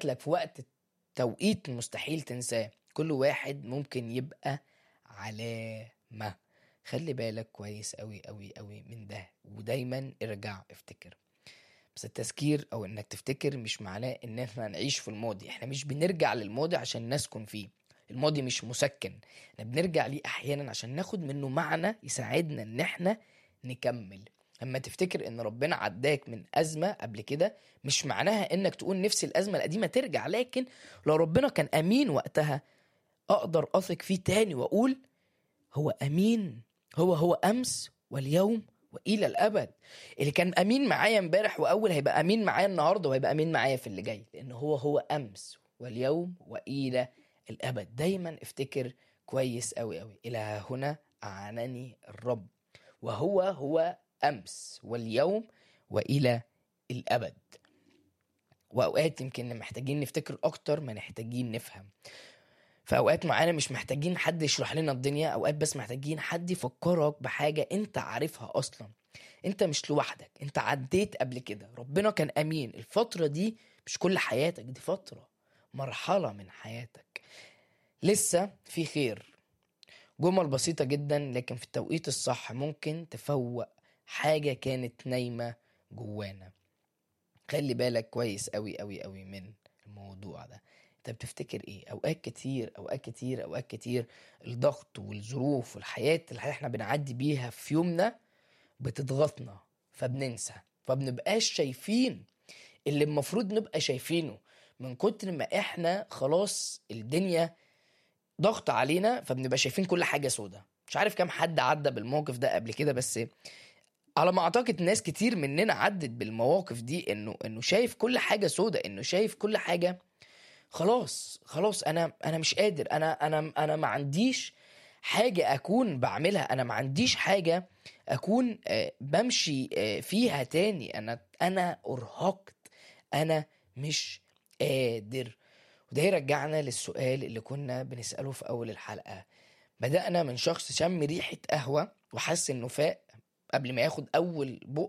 جات لك في وقت توقيت مستحيل تنساه كل واحد ممكن يبقى علامة خلي بالك كويس أوي أوي أوي من ده ودايما ارجع افتكر بس التذكير او انك تفتكر مش معناه ان احنا نعيش في الماضي احنا مش بنرجع للماضي عشان نسكن فيه الماضي مش مسكن احنا بنرجع ليه احيانا عشان ناخد منه معنى يساعدنا ان احنا نكمل اما تفتكر ان ربنا عداك من ازمه قبل كده مش معناها انك تقول نفس الازمه القديمه ترجع لكن لو ربنا كان امين وقتها اقدر اثق فيه تاني واقول هو امين هو هو امس واليوم والى الابد اللي كان امين معايا امبارح واول هيبقى امين معايا النهارده وهيبقى امين معايا في اللي جاي لان هو هو امس واليوم والى الابد دايما افتكر كويس قوي قوي الى هنا اعانني الرب وهو هو امس واليوم والى الابد واوقات يمكن محتاجين نفتكر اكتر ما محتاجين نفهم في اوقات معانا مش محتاجين حد يشرح لنا الدنيا اوقات بس محتاجين حد يفكرك بحاجه انت عارفها اصلا انت مش لوحدك انت عديت قبل كده ربنا كان امين الفتره دي مش كل حياتك دي فتره مرحله من حياتك لسه في خير جمل بسيطة جدا لكن في التوقيت الصح ممكن تفوق حاجة كانت نايمة جوانا خلي بالك كويس قوي قوي قوي من الموضوع ده انت بتفتكر ايه اوقات كتير اوقات كتير اوقات كتير الضغط والظروف والحياة اللي احنا بنعدي بيها في يومنا بتضغطنا فبننسى فبنبقاش شايفين اللي المفروض نبقى شايفينه من كتر ما احنا خلاص الدنيا ضغط علينا فبنبقى شايفين كل حاجة سودة مش عارف كام حد عدى بالموقف ده قبل كده بس على ما اعتقد ناس كتير مننا عدت بالمواقف دي انه انه شايف كل حاجة سودة انه شايف كل حاجة خلاص خلاص انا انا مش قادر انا انا انا ما عنديش حاجة اكون بعملها انا ما عنديش حاجة اكون آه، بمشي آه، فيها تاني انا انا ارهقت انا مش قادر وده يرجعنا للسؤال اللي كنا بنسأله في أول الحلقة بدأنا من شخص شم ريحة قهوة وحس إنه فاق قبل ما ياخد أول بق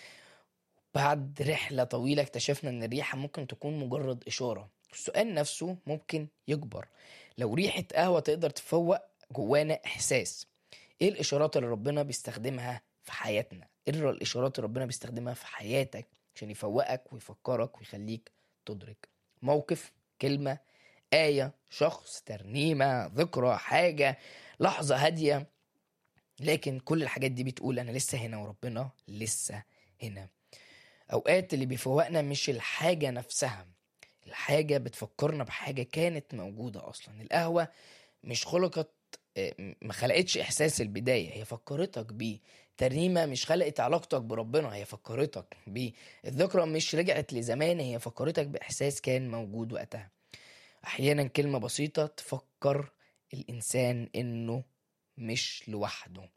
بعد رحلة طويلة اكتشفنا إن الريحة ممكن تكون مجرد إشارة السؤال نفسه ممكن يكبر لو ريحة قهوة تقدر تفوق جوانا إحساس إيه الإشارات اللي ربنا بيستخدمها في حياتنا إيه الإشارات اللي ربنا بيستخدمها في حياتك عشان يفوقك ويفكرك ويخليك تدرك موقف كلمة آية شخص ترنيمة ذكرى حاجة لحظة هادية لكن كل الحاجات دي بتقول أنا لسه هنا وربنا لسه هنا أوقات اللي بيفوقنا مش الحاجة نفسها الحاجة بتفكرنا بحاجة كانت موجودة أصلا القهوة مش خلقت آه، ما خلقتش إحساس البداية هي فكرتك بيه ترنيمة مش خلقت علاقتك بربنا هي فكرتك بيه الذكرى مش رجعت لزمان هي فكرتك بإحساس كان موجود وقتها أحيانا كلمة بسيطة تفكر الإنسان إنه مش لوحده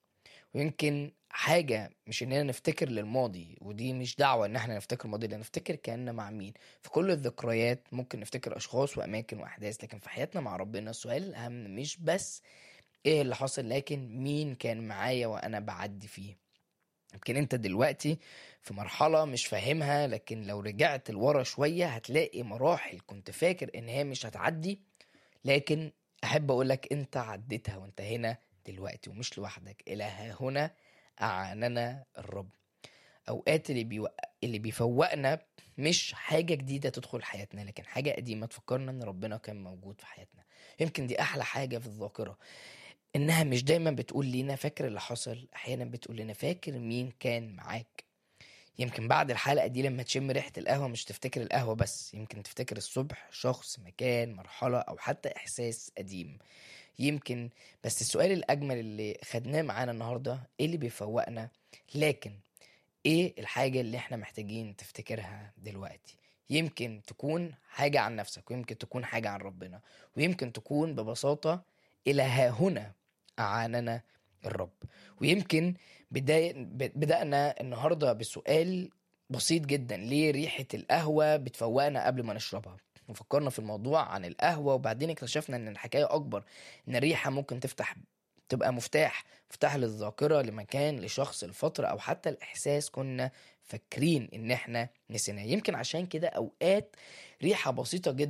ويمكن حاجة مش إننا نفتكر للماضي ودي مش دعوة إن احنا نفتكر الماضي لا نفتكر كأننا مع مين في كل الذكريات ممكن نفتكر أشخاص وأماكن وأحداث لكن في حياتنا مع ربنا السؤال الأهم مش بس إيه اللي حصل لكن مين كان معايا وأنا بعدي فيه يمكن انت دلوقتي في مرحلة مش فاهمها لكن لو رجعت لورا شوية هتلاقي مراحل كنت فاكر ان هي مش هتعدي لكن احب اقولك انت عديتها وانت هنا دلوقتي ومش لوحدك الى ها هنا اعاننا الرب اوقات اللي بيوق... اللي بيفوقنا مش حاجة جديدة تدخل حياتنا لكن حاجة قديمة تفكرنا ان ربنا كان موجود في حياتنا يمكن دي احلى حاجة في الذاكرة انها مش دايما بتقول لنا فاكر اللي حصل احيانا بتقول لنا فاكر مين كان معاك يمكن بعد الحلقة دي لما تشم ريحة القهوة مش تفتكر القهوة بس يمكن تفتكر الصبح شخص مكان مرحلة أو حتى إحساس قديم يمكن بس السؤال الأجمل اللي خدناه معانا النهاردة إيه اللي بيفوقنا لكن إيه الحاجة اللي إحنا محتاجين تفتكرها دلوقتي يمكن تكون حاجة عن نفسك ويمكن تكون حاجة عن ربنا ويمكن تكون ببساطة إلى ها هنا أعاننا الرب ويمكن بداية بدأنا النهاردة بسؤال بسيط جدا ليه ريحة القهوة بتفوقنا قبل ما نشربها وفكرنا في الموضوع عن القهوة وبعدين اكتشفنا ان الحكاية اكبر ان الريحة ممكن تفتح تبقى مفتاح مفتاح للذاكرة لمكان لشخص لفترة او حتى الاحساس كنا فاكرين ان احنا نسيناه يمكن عشان كده اوقات ريحة بسيطة جدا